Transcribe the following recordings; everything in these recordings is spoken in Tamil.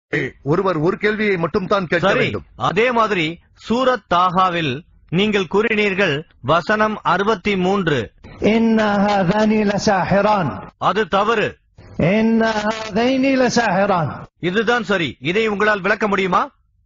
ஒருவர் ஒரு கேள்வியை மட்டும் தான் கேட்க சரி வேண்டும் அதே மாதிரி சூரத் தாகாவில் நீங்கள் கூறினீர்கள் வசனம் அறுபத்தி மூன்று إن هذان لساحران அது தவறு إن هذين لساحران இதுதான் சரி இதை உங்களால் விளக்க முடியுமா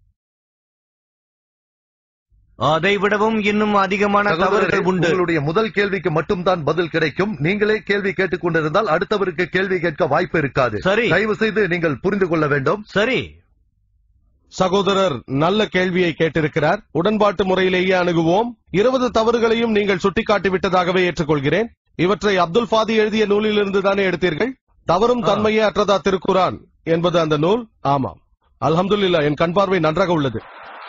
அதை விடவும் இன்னும் அதிகமான சகோதரரே, தவறுகள் உண்டு உங்களுடைய முதல் கேள்விக்கு மட்டும்தான் பதில் கிடைக்கும் நீங்களே கேள்வி கேட்டுக் கொண்டிருந்தால் அடுத்தவருக்கு கேள்வி கேட்க வாய்ப்பு இருக்காது சரி. தயவு செய்து நீங்கள் புரிந்து கொள்ள வேண்டும் சரி சகோதரர் நல்ல கேள்வியை கேட்டிருக்கிறார் உடன்பாட்டு முறையிலேயே அணுகுவோம் இருபது தவறுகளையும் நீங்கள் சுட்டிக்காட்டி விட்டதாகவே ஏற்றுக்கொள்கிறேன் இவற்றை அப்துல் ஃபாதி எழுதிய நூலிலிருந்து தானே எடுத்தீர்கள் தவறும் ஆ. தன்மையே அற்றதா திருக்குரான் என்பது அந்த நூல் ஆமாம் அல்ஹம்துலில்லாஹ் என் கண் பார்வை நன்றாக உள்ளது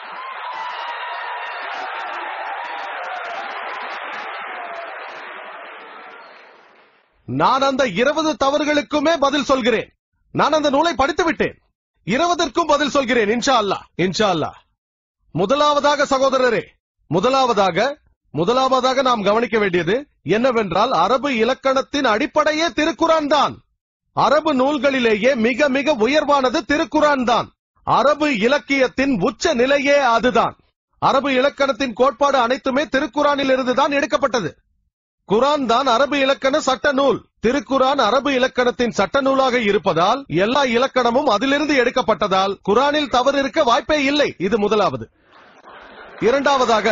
நான் அந்த இருபது தவறுகளுக்குமே பதில் சொல்கிறேன் நான் அந்த நூலை படித்து விட்டேன் இருபதற்கும் பதில் சொல்கிறேன் இன்ஷா அல்லாஹ் இன்ஷா அல்லாஹ் முதலாவதாக சகோதரரே முதலாவதாக முதலாவதாக நாம் கவனிக்க வேண்டியது என்னவென்றால் அரபு இலக்கணத்தின் அடிப்படையே திருக்குரான் தான் அரபு நூல்களிலேயே மிக மிக உயர்வானது திருக்குரான் தான் அரபு இலக்கியத்தின் உச்ச நிலையே அதுதான் அரபு இலக்கணத்தின் கோட்பாடு அனைத்துமே திருக்குரானில் இருந்துதான் எடுக்கப்பட்டது குரான் தான் அரபு இலக்கண சட்ட நூல் திருக்குரான் அரபு இலக்கணத்தின் சட்ட நூலாக இருப்பதால் எல்லா இலக்கணமும் அதிலிருந்து எடுக்கப்பட்டதால் குரானில் தவறு இருக்க வாய்ப்பே இல்லை இது முதலாவது இரண்டாவதாக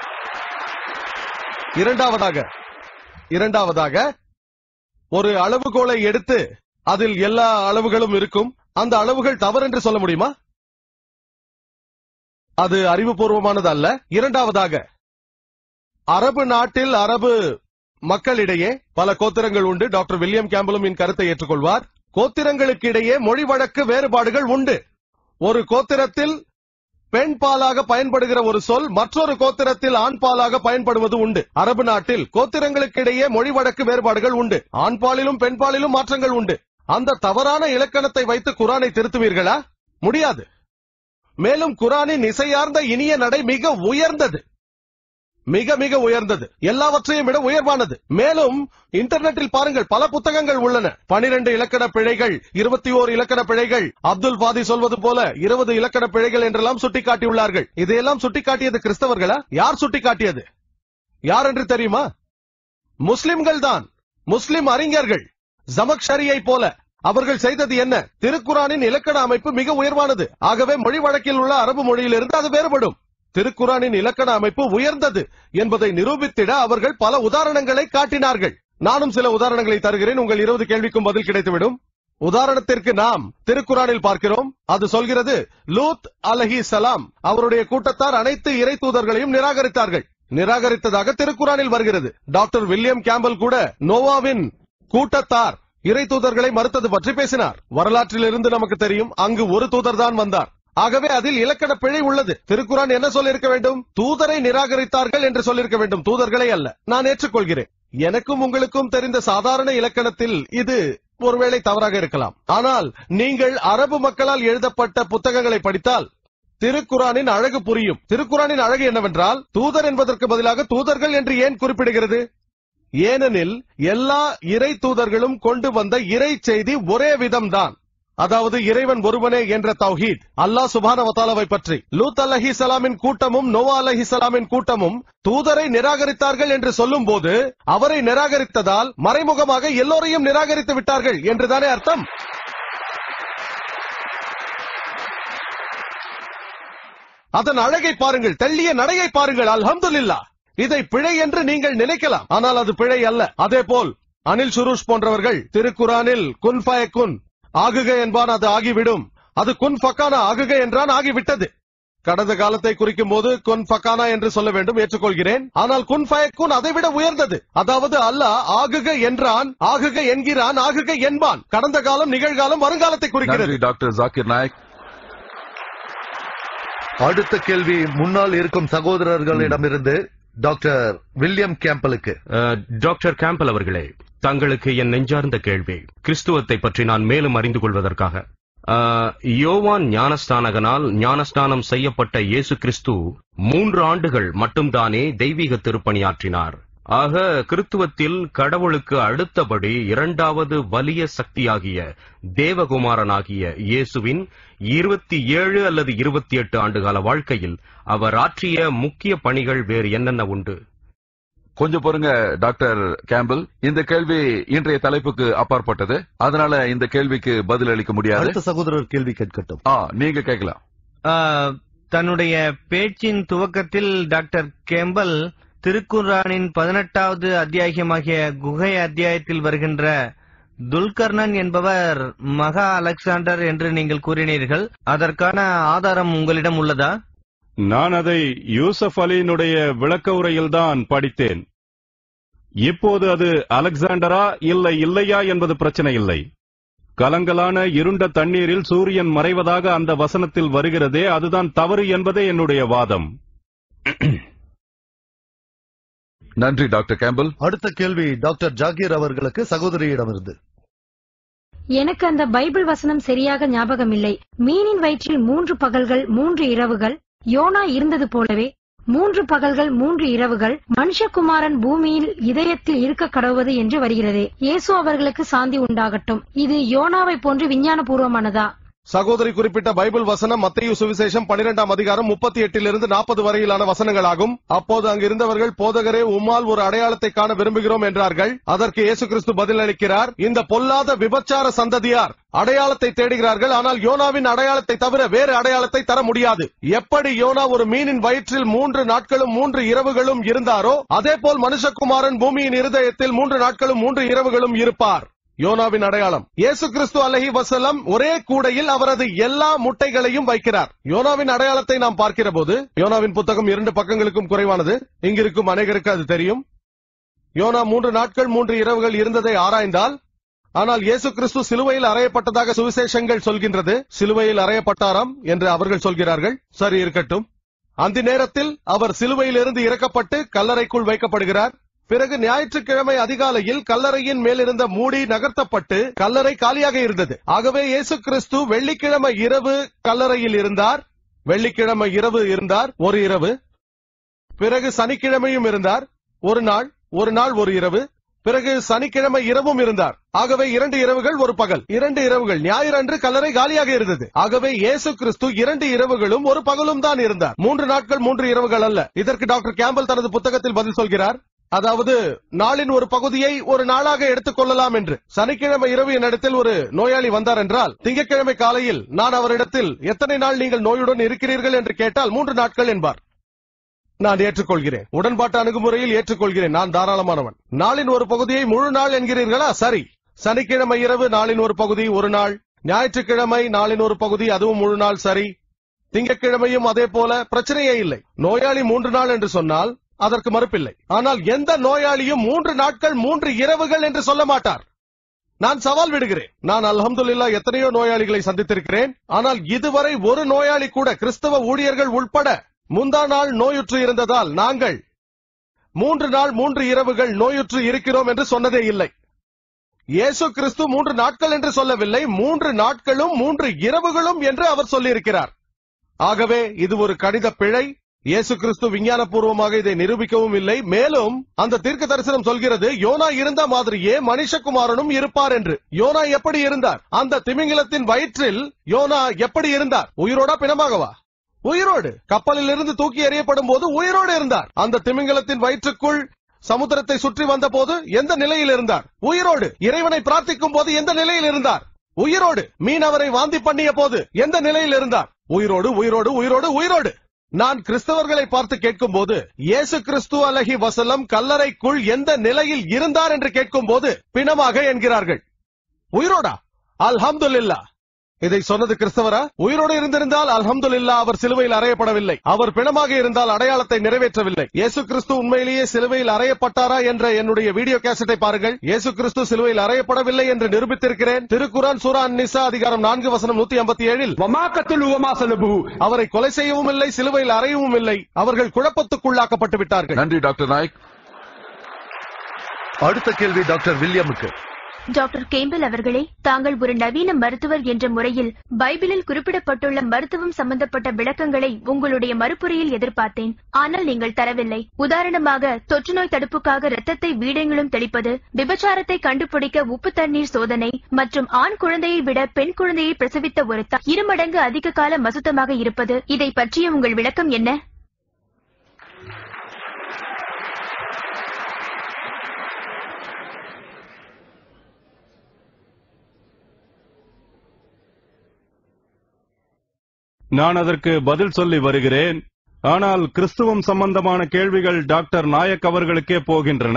இரண்டாவதாக இரண்டாவதாக ஒரு அளவுகோலை எடுத்து அதில் எல்லா அளவுகளும் இருக்கும் அந்த அளவுகள் தவறு என்று சொல்ல முடியுமா அது அறிவுபூர்வமானது அல்ல இரண்டாவதாக அரபு நாட்டில் அரபு மக்களிடையே பல கோத்திரங்கள் உண்டு டாக்டர் வில்லியம் கேம்பலும் என் கருத்தை ஏற்றுக்கொள்வார் கோத்திரங்களுக்கு இடையே மொழி வழக்கு வேறுபாடுகள் உண்டு ஒரு கோத்திரத்தில் பெண் பாலாக பயன்படுகிற ஒரு சொல் மற்றொரு கோத்திரத்தில் ஆண் பாலாக பயன்படுவது உண்டு அரபு நாட்டில் கோத்திரங்களுக்கு இடையே மொழி வழக்கு வேறுபாடுகள் உண்டு ஆண் பாலிலும் பெண் பாலிலும் மாற்றங்கள் உண்டு அந்த தவறான இலக்கணத்தை வைத்து குரானை திருத்துவீர்களா முடியாது மேலும் குரானின் இசையார்ந்த இனிய நடை மிக உயர்ந்தது மிக மிக உயர்ந்தது எல்லாவற்றையும் விட உயர்வானது மேலும் இன்டர்நெட்டில் பாருங்கள் பல புத்தகங்கள் உள்ளன பனிரெண்டு இலக்கண பிழைகள் இருபத்தி ஓர் இலக்கண பிழைகள் அப்துல் ஃபாதி சொல்வது போல இருபது இலக்கண பிழைகள் என்றெல்லாம் சுட்டிக்காட்டியுள்ளார்கள் இதையெல்லாம் சுட்டிக்காட்டியது கிறிஸ்தவர்களா யார் சுட்டிக்காட்டியது யார் என்று தெரியுமா முஸ்லிம்கள் தான் முஸ்லிம் அறிஞர்கள் ஜமக்ஷரியை போல அவர்கள் செய்தது என்ன திருக்குரானின் இலக்கண அமைப்பு மிக உயர்வானது ஆகவே மொழி வழக்கில் உள்ள அரபு மொழியிலிருந்து அது வேறுபடும் திருக்குரானின் இலக்கண அமைப்பு உயர்ந்தது என்பதை நிரூபித்திட அவர்கள் பல உதாரணங்களை காட்டினார்கள் நானும் சில உதாரணங்களை தருகிறேன் உங்கள் இருபது கேள்விக்கும் பதில் கிடைத்துவிடும் உதாரணத்திற்கு நாம் திருக்குரானில் பார்க்கிறோம் அது சொல்கிறது லூத் அலஹி சலாம் அவருடைய கூட்டத்தார் அனைத்து இறை தூதர்களையும் நிராகரித்தார்கள் நிராகரித்ததாக திருக்குரானில் வருகிறது டாக்டர் வில்லியம் கேம்பல் கூட நோவாவின் கூட்டத்தார் இறை தூதர்களை மறுத்தது பற்றி பேசினார் வரலாற்றிலிருந்து நமக்கு தெரியும் அங்கு ஒரு தூதர் தான் வந்தார் ஆகவே அதில் இலக்கண பிழை உள்ளது திருக்குரான் என்ன சொல்லியிருக்க வேண்டும் தூதரை நிராகரித்தார்கள் என்று சொல்லியிருக்க வேண்டும் தூதர்களை அல்ல நான் ஏற்றுக்கொள்கிறேன் எனக்கும் உங்களுக்கும் தெரிந்த சாதாரண இலக்கணத்தில் இது ஒருவேளை தவறாக இருக்கலாம் ஆனால் நீங்கள் அரபு மக்களால் எழுதப்பட்ட புத்தகங்களை படித்தால் திருக்குரானின் அழகு புரியும் திருக்குரானின் அழகு என்னவென்றால் தூதர் என்பதற்கு பதிலாக தூதர்கள் என்று ஏன் குறிப்பிடுகிறது ஏனெனில் எல்லா இறை தூதர்களும் கொண்டு வந்த இறை செய்தி ஒரே விதம்தான் அதாவது இறைவன் ஒருவனே என்ற தௌஹீத் அல்லாஹ் சுபான வத்தாலாவை பற்றி லூத் அலஹி சலாமின் கூட்டமும் நோவா அலஹி சலாமின் கூட்டமும் தூதரை நிராகரித்தார்கள் என்று சொல்லும் போது அவரை நிராகரித்ததால் மறைமுகமாக எல்லோரையும் நிராகரித்து விட்டார்கள் என்றுதானே அர்த்தம் அதன் அழகை பாருங்கள் தெள்ளிய நடையை பாருங்கள் அல்ஹம்துலில்லாஹ் இதை பிழை என்று நீங்கள் நினைக்கலாம் ஆனால் அது பிழை அல்ல அதே போல் அனில் சுரூஷ் போன்றவர்கள் திருக்குரானில் குன் குன் ஆகுக என்பான் அது ஆகிவிடும் அது குன் ஃபக்கானா ஆகுக என்றான் ஆகிவிட்டது கடந்த காலத்தை குறிக்கும் போது குன் ஃபக்கானா என்று சொல்ல வேண்டும் ஏற்றுக்கொள்கிறேன் ஆனால் குன் குன் அதை விட உயர்ந்தது அதாவது அல்லாஹ் ஆகுக என்றான் ஆகுக என்கிறான் ஆகுக என்பான் கடந்த காலம் நிகழ்காலம் வருங்காலத்தை குறிக்கிறது நன்றி டாக்டர் ஜாக்கிர் நாயக் அடுத்த கேள்வி முன்னால் இருக்கும் சகோதரர்களிடமிருந்து டாக்டர் வில்லியம் கேம்பலுக்கு அஹ், டாக்டர் கேம்பல் அவர்களே தங்களுக்கு என் நெஞ்சார்ந்த கேள்வி கிறிஸ்துவத்தை பற்றி நான் மேலும் அறிந்து கொள்வதற்காக அஹ், யோவான் ஞானஸ்தானகனால் ஞானஸ்தானம் செய்யப்பட்ட இயேசு கிறிஸ்து மூன்று ஆண்டுகள் மட்டும்தானே தெய்வீக திருப்பணியாற்றினார் ஆக கிறித்துவத்தில் கடவுளுக்கு அடுத்தபடி இரண்டாவது வலிய சக்தியாகிய தேவகுமாரனாகிய இயேசுவின் இருபத்தி ஏழு அல்லது இருபத்தி எட்டு ஆண்டுகால வாழ்க்கையில் அவர் ஆற்றிய முக்கிய பணிகள் வேறு என்னென்ன உண்டு கொஞ்சம் பொறுங்க டாக்டர் கேம்பிள் இந்த கேள்வி இன்றைய தலைப்புக்கு அப்பாற்பட்டது அதனால இந்த கேள்விக்கு பதில் அளிக்க முடியாது அடுத்த சகோதரர் கேள்வி கேட்கட்டும் ஆ நீங்க கேட்கலாம் ஆ, தன்னுடைய பேச்சின் துவக்கத்தில் டாக்டர் கேம்பல் திருக்குர்ஆனின் பதினெட்டாவது அத்தியாயமாகிய குகை அத்தியாயத்தில் வருகின்ற துல்கர்ணன் என்பவர் மகா அலெக்சாண்டர் என்று நீங்கள் கூறினீர்கள் அதற்கான ஆதாரம் உங்களிடம் உள்ளதா நான் அதை யூசப் அலியினுடைய விளக்க உரையில்தான் படித்தேன் இப்போது அது அலெக்சாண்டரா இல்லை இல்லையா என்பது பிரச்சனை இல்லை கலங்கலான இருண்ட தண்ணீரில் சூரியன் மறைவதாக அந்த வசனத்தில் வருகிறதே அதுதான் தவறு என்பதே என்னுடைய வாதம் நன்றி டாக்டர் கேம்பிள் அடுத்த கேள்வி டாக்டர் ஜாகீர் அவர்களுக்கு சகோதரியிடமிருந்து எனக்கு அந்த பைபிள் வசனம் சரியாக ஞாபகம் இல்லை மீனின் வயிற்றில் மூன்று பகல்கள் மூன்று இரவுகள் யோனா இருந்தது போலவே மூன்று பகல்கள் மூன்று இரவுகள் மனுஷகுமாரன் பூமியில் இதயத்தில் இருக்க கடவுவது என்று வருகிறது இயேசு அவர்களுக்கு சாந்தி உண்டாகட்டும் இது யோனாவை போன்று விஞ்ஞானபூர்வமானதா சகோதரி குறிப்பிட்ட பைபிள் வசனம் மத்திய சுவிசேஷம் பனிரெண்டாம் அதிகாரம் முப்பத்தி எட்டிலிருந்து நாற்பது வரையிலான வசனங்களாகும் அப்போது அங்கு இருந்தவர்கள் போதகரே உம்மால் ஒரு அடையாளத்தை காண விரும்புகிறோம் என்றார்கள் அதற்கு இயேசு கிறிஸ்து பதிலளிக்கிறார் இந்த பொல்லாத விபச்சார சந்ததியார் அடையாளத்தை தேடுகிறார்கள் ஆனால் யோனாவின் அடையாளத்தை தவிர வேறு அடையாளத்தை தர முடியாது எப்படி யோனா ஒரு மீனின் வயிற்றில் மூன்று நாட்களும் மூன்று இரவுகளும் இருந்தாரோ அதேபோல் மனுஷகுமாரன் பூமியின் இருதயத்தில் மூன்று நாட்களும் மூன்று இரவுகளும் இருப்பார் யோனாவின் அடையாளம் இயேசு கிறிஸ்து அலஹி வசலம் ஒரே கூடையில் அவரது எல்லா முட்டைகளையும் வைக்கிறார் யோனாவின் அடையாளத்தை நாம் பார்க்கிற போது யோனாவின் புத்தகம் இரண்டு பக்கங்களுக்கும் குறைவானது இங்கிருக்கும் அநேகருக்கு அது தெரியும் யோனா மூன்று நாட்கள் மூன்று இரவுகள் இருந்ததை ஆராய்ந்தால் ஆனால் இயேசு கிறிஸ்து சிலுவையில் அறையப்பட்டதாக சுவிசேஷங்கள் சொல்கின்றது சிலுவையில் அறையப்பட்டாராம் என்று அவர்கள் சொல்கிறார்கள் சரி இருக்கட்டும் அந்த நேரத்தில் அவர் சிலுவையிலிருந்து இறக்கப்பட்டு கல்லறைக்குள் வைக்கப்படுகிறார் பிறகு ஞாயிற்றுக்கிழமை அதிகாலையில் கல்லறையின் மேலிருந்த மூடி நகர்த்தப்பட்டு கல்லறை காலியாக இருந்தது ஆகவே இயேசு கிறிஸ்து வெள்ளிக்கிழமை இரவு கல்லறையில் இருந்தார் வெள்ளிக்கிழமை இரவு இருந்தார் ஒரு இரவு பிறகு சனிக்கிழமையும் இருந்தார் ஒரு நாள் ஒரு நாள் ஒரு இரவு பிறகு சனிக்கிழமை இரவும் இருந்தார் ஆகவே இரண்டு இரவுகள் ஒரு பகல் இரண்டு இரவுகள் ஞாயிறன்று கல்லறை காலியாக இருந்தது ஆகவே இயேசு கிறிஸ்து இரண்டு இரவுகளும் ஒரு பகலும் தான் இருந்தார் மூன்று நாட்கள் மூன்று இரவுகள் அல்ல இதற்கு டாக்டர் கேம்பல் தனது புத்தகத்தில் பதில் சொல்கிறார் அதாவது நாளின் ஒரு பகுதியை ஒரு நாளாக எடுத்துக் கொள்ளலாம் என்று சனிக்கிழமை இரவு என்னிடத்தில் ஒரு நோயாளி வந்தார் என்றால் திங்கட்கிழமை காலையில் நான் அவரிடத்தில் எத்தனை நாள் நீங்கள் நோயுடன் இருக்கிறீர்கள் என்று கேட்டால் மூன்று நாட்கள் என்பார் நான் ஏற்றுக்கொள்கிறேன் உடன்பாட்டு அணுகுமுறையில் ஏற்றுக்கொள்கிறேன் நான் தாராளமானவன் நாளின் ஒரு பகுதியை முழு நாள் என்கிறீர்களா சரி சனிக்கிழமை இரவு நாளின் ஒரு பகுதி ஒரு நாள் ஞாயிற்றுக்கிழமை நாளின் ஒரு பகுதி அதுவும் முழு நாள் சரி திங்கட்கிழமையும் அதே போல பிரச்சனையே இல்லை நோயாளி மூன்று நாள் என்று சொன்னால் அதற்கு மறுப்பில்லை ஆனால் எந்த நோயாளியும் மூன்று நாட்கள் மூன்று இரவுகள் என்று சொல்ல மாட்டார் நான் சவால் விடுகிறேன் நான் அல்ஹம்துலில்லா எத்தனையோ நோயாளிகளை சந்தித்திருக்கிறேன் ஆனால் இதுவரை ஒரு நோயாளி கூட கிறிஸ்தவ ஊழியர்கள் உட்பட முந்தா நாள் நோயுற்று இருந்ததால் நாங்கள் மூன்று நாள் மூன்று இரவுகள் நோயுற்று இருக்கிறோம் என்று சொன்னதே இல்லை இயேசு கிறிஸ்து மூன்று நாட்கள் என்று சொல்லவில்லை மூன்று நாட்களும் மூன்று இரவுகளும் என்று அவர் சொல்லியிருக்கிறார் ஆகவே இது ஒரு கடித பிழை இயேசு கிறிஸ்து விஞ்ஞானபூர்வமாக இதை நிரூபிக்கவும் இல்லை மேலும் அந்த தீர்க்க தரிசனம் சொல்கிறது யோனா இருந்த மாதிரியே மனுஷகுமாரனும் இருப்பார் என்று யோனா எப்படி இருந்தார் அந்த திமிங்கிலத்தின் வயிற்றில் யோனா எப்படி இருந்தார் உயிரோட பிணமாகவா உயிரோடு கப்பலில் இருந்து தூக்கி எறியப்படும் போது உயிரோடு இருந்தார் அந்த திமிங்கலத்தின் வயிற்றுக்குள் சமுத்திரத்தை சுற்றி வந்த போது எந்த நிலையில் இருந்தார் உயிரோடு இறைவனை பிரார்த்திக்கும் போது எந்த நிலையில் இருந்தார் உயிரோடு மீன் அவரை வாந்தி பண்ணிய போது எந்த நிலையில் இருந்தார் உயிரோடு உயிரோடு உயிரோடு உயிரோடு நான் கிறிஸ்தவர்களை பார்த்து கேட்கும் போது இயேசு கிறிஸ்து அலஹி வசலம் கல்லறைக்குள் எந்த நிலையில் இருந்தார் என்று கேட்கும் போது பிணமாக என்கிறார்கள் உயிரோடா அல்ஹம்துலில்லா இதை சொன்னது கிறிஸ்தவரா உயிரோடு இருந்திருந்தால் அல்ஹம்துலில்லா அவர் சிலுவையில் அறையப்படவில்லை அவர் பிணமாக இருந்தால் அடையாளத்தை நிறைவேற்றவில்லை இயேசு கிறிஸ்து உண்மையிலேயே சிலுவையில் அறையப்பட்டாரா என்ற என்னுடைய வீடியோ கேசட்டை பாருங்கள் இயேசு கிறிஸ்து சிலுவையில் அறையப்படவில்லை என்று நிரூபித்திருக்கிறேன் திருக்குரான் சூரா நிசா அதிகாரம் நான்கு வசனம் நூத்தி ஐம்பத்தி ஏழில் அவரை கொலை செய்யவும் இல்லை சிலுவையில் அறையவும் இல்லை அவர்கள் குழப்பத்துக்குள்ளாக்கப்பட்டு விட்டார்கள் நன்றி டாக்டர் நாயக் அடுத்த கேள்வி டாக்டர் வில்லியமுக்கு டாக்டர் கேம்பல் அவர்களே தாங்கள் ஒரு நவீன மருத்துவர் என்ற முறையில் பைபிளில் குறிப்பிடப்பட்டுள்ள மருத்துவம் சம்பந்தப்பட்ட விளக்கங்களை உங்களுடைய மறுப்புரையில் எதிர்பார்த்தேன் ஆனால் நீங்கள் தரவில்லை உதாரணமாக தொற்றுநோய் தடுப்புக்காக இரத்தத்தை வீடெங்கிலும் தெளிப்பது விபச்சாரத்தை கண்டுபிடிக்க உப்பு தண்ணீர் சோதனை மற்றும் ஆண் குழந்தையை விட பெண் குழந்தையை பிரசவித்த ஒரு தாய் இருமடங்கு அதிக காலம் அசுத்தமாக இருப்பது இதை பற்றிய உங்கள் விளக்கம் என்ன நான் அதற்கு பதில் சொல்லி வருகிறேன் ஆனால் கிறிஸ்துவம் சம்பந்தமான கேள்விகள் டாக்டர் நாயக் அவர்களுக்கே போகின்றன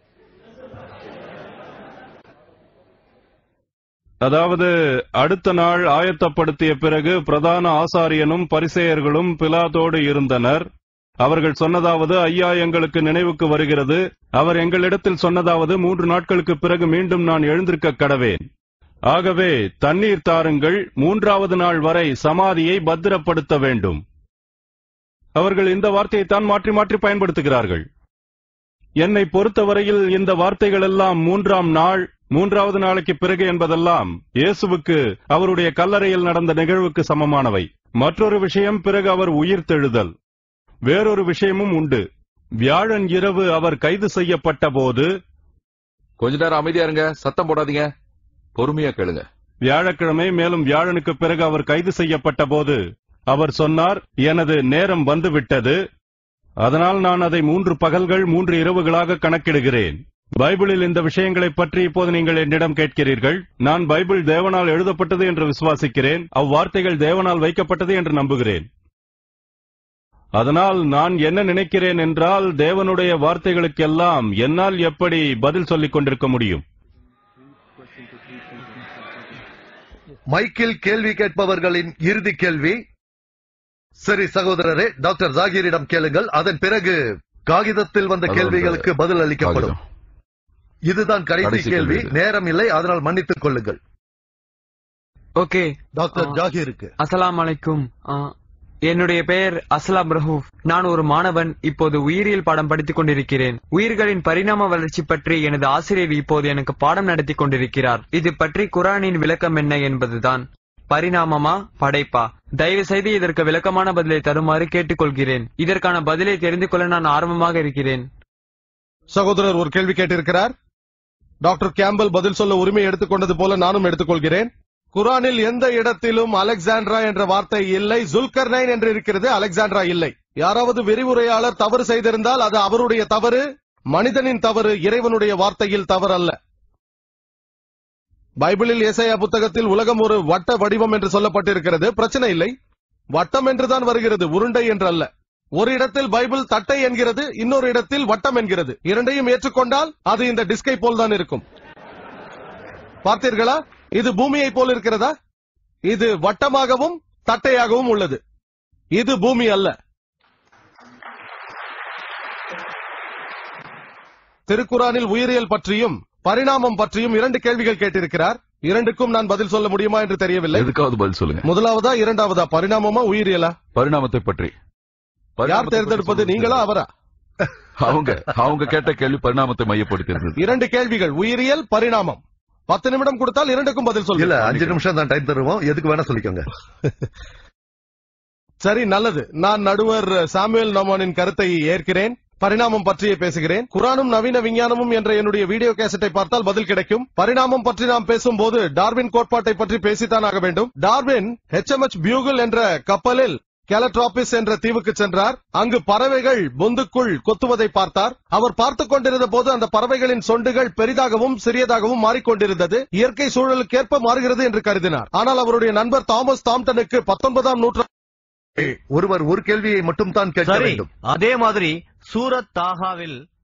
அதாவது அடுத்த நாள் ஆயத்தப்படுத்திய பிறகு பிரதான ஆசாரியனும் பரிசேயர்களும் பிலாத்தோடு இருந்தனர் அவர்கள் சொன்னதாவது ஐயா எங்களுக்கு நினைவுக்கு வருகிறது அவர் எங்களிடத்தில் சொன்னதாவது மூன்று நாட்களுக்கு பிறகு மீண்டும் நான் எழுந்திருக்க கடவேன் ஆகவே தண்ணீர் தாருங்கள் மூன்றாவது நாள் வரை சமாதியை பத்திரப்படுத்த வேண்டும் அவர்கள் இந்த வார்த்தையை தான் மாற்றி மாற்றி பயன்படுத்துகிறார்கள் என்னை பொறுத்தவரையில் இந்த வார்த்தைகள் எல்லாம் மூன்றாம் நாள் மூன்றாவது நாளைக்கு பிறகு என்பதெல்லாம் இயேசுவுக்கு அவருடைய கல்லறையில் நடந்த நிகழ்வுக்கு சமமானவை மற்றொரு விஷயம் பிறகு அவர் உயிர்த்தெழுதல் வேறொரு விஷயமும் உண்டு வியாழன் இரவு அவர் கைது செய்யப்பட்ட போது கொஞ்ச நேரம் அமைதியா இருங்க சத்தம் போடாதீங்க பொறுமையா கேளுங்க வியாழக்கிழமை மேலும் வியாழனுக்கு பிறகு அவர் கைது செய்யப்பட்ட போது அவர் சொன்னார் எனது நேரம் வந்துவிட்டது அதனால் நான் அதை மூன்று பகல்கள் மூன்று இரவுகளாக கணக்கிடுகிறேன் பைபிளில் இந்த விஷயங்களைப் பற்றி இப்போது நீங்கள் என்னிடம் கேட்கிறீர்கள் நான் பைபிள் தேவனால் எழுதப்பட்டது என்று விசுவாசிக்கிறேன் அவ்வார்த்தைகள் தேவனால் வைக்கப்பட்டது என்று நம்புகிறேன் அதனால் நான் என்ன நினைக்கிறேன் என்றால் தேவனுடைய வார்த்தைகளுக்கெல்லாம் என்னால் எப்படி பதில் சொல்லிக் கொண்டிருக்க முடியும் மைக்கில் கேள்வி கேட்பவர்களின் இறுதி கேள்வி சரி சகோதரரே டாக்டர் ஜாகீரிடம் கேளுங்கள் அதன் பிறகு காகிதத்தில் வந்த அது வந்து கேள்விகளுக்கு பதில் அளிக்கப்படும் காகிதம். இதுதான் கடைசி கடைசி கேள்வி கேள்வி இது. நேரம் இல்லை அதனால் மன்னித்துக் கொள்ளுங்கள் ஓகே டாக்டர் ஆ. ஜாகீருக்கு அஸ்ஸலாமு அலைக்கும் ஆ, என்னுடைய பெயர் அஸ்லாம் ரஹூப் நான் ஒரு மாணவன் இப்போது உயிரியல் பாடம் படித்துக் கொண்டிருக்கிறேன் உயிர்களின் பரிணாம வளர்ச்சி பற்றி எனது ஆசிரியர் இப்போது எனக்கு பாடம் நடத்தி கொண்டிருக்கிறார் இது பற்றி குரானின் விளக்கம் என்ன என்பதுதான் பரிணாமமா படைப்பா தயவு செய்து இதற்கு விளக்கமான பதிலை தருமாறு கேட்டுக்கொள்கிறேன் இதற்கான பதிலை தெரிந்து கொள்ள நான் ஆர்வமாக இருக்கிறேன் சகோதரர் ஒரு கேள்வி கேட்டிருக்கிறார் டாக்டர் கேம்பல் பதில் சொல்ல உரிமை எடுத்துக்கொண்டது போல நானும் எடுத்துக்கொள்கிறேன் குரானில் எந்த இடத்திலும் அலெக்சாண்ட்ரா என்ற வார்த்தை இல்லை ஜுல்கர்னைன் என்று இருக்கிறது அலெக்சாண்ட்ரா இல்லை யாராவது விரிவுரையாளர் தவறு செய்திருந்தால் அது அவருடைய தவறு மனிதனின் தவறு இறைவனுடைய வார்த்தையில் தவறு அல்ல பைபிளில் ஏசாயா புத்தகத்தில் உலகம் ஒரு வட்ட வடிவம் என்று சொல்லப்பட்டிருக்கிறது பிரச்சனை இல்லை வட்டம் என்றுதான் வருகிறது உருண்டை என்று அல்ல ஒரு இடத்தில் பைபிள் தட்டை என்கிறது இன்னொரு இடத்தில் வட்டம் என்கிறது இரண்டையும் ஏற்றுக்கொண்டால் அது இந்த டிஸ்கை போல் தான் இருக்கும் பார்த்தீர்களா இது பூமியை போல் இருக்கிறதா இது வட்டமாகவும் தட்டையாகவும் உள்ளது இது பூமி அல்ல திருக்குறானில் உயிரியல் பற்றியும் பரிணாமம் பற்றியும் இரண்டு கேள்விகள் கேட்டிருக்கிறார் இரண்டுக்கும் நான் பதில் சொல்ல முடியுமா என்று தெரியவில்லை எதுக்காவது பதில் சொல்லுங்க முதலாவதா இரண்டாவதா பரிணாமமா உயிரியலா பரிணாமத்தை பற்றி யார் பரிணாமத்தை தேர்ந்தெடுப்பது பற்றி நீங்களா அவரா அவங்க அவங்க கேட்ட கேள்வி பரிணாமத்தை மையப்படுத்தி இருந்தது இரண்டு கேள்விகள் உயிரியல் பரிணாமம் பத்து நிமிடம் கொடுத்தால் இரண்டுக்கும் பதில் இல்ல சொல்லுங்க அஞ்சு நிமிஷம் தான் டைம் தருவோம் எதுக்கு வேணா சொல்லிக்கோங்க சரி நல்லது நான் நடுவர் சாமுவேல் நோமானின் கருத்தை ஏற்கிறேன் பரிணாமம் பற்றியே பேசுகிறேன் குரானும் நவீன விஞ்ஞானமும் என்ற என்னுடைய வீடியோ கேசட்டை பார்த்தால் பதில் கிடைக்கும் பரிணாமம் பற்றி நாம் பேசும்போது டார்வின் கோட்பாட்டை பற்றி பேசித்தான் ஆக வேண்டும் டார்வின் ஹெச்எம்எச் பியூகல் என்ற கப்பலில் கேலட்ராபிஸ் என்ற தீவுக்கு சென்றார் அங்கு பறவைகள் பொந்துக்குள் கொத்துவதை பார்த்தார் அவர் பார்த்துக் கொண்டிருந்த போது அந்த பறவைகளின் சொண்டுகள் பெரிதாகவும் சிறியதாகவும் மாறிக்கொண்டிருந்தது இயற்கை சூழலுக்கேற்ப மாறுகிறது என்று கருதினார் ஆனால் அவருடைய நண்பர் தாமஸ் தாம்டனுக்கு பத்தொன்பதாம் நூற்றாண்டு ஒருவர் ஒரு கேள்வியை மட்டும் தான் கேட்க சரி வேண்டும் அதே மாதிரி சூரத் தாகாவில்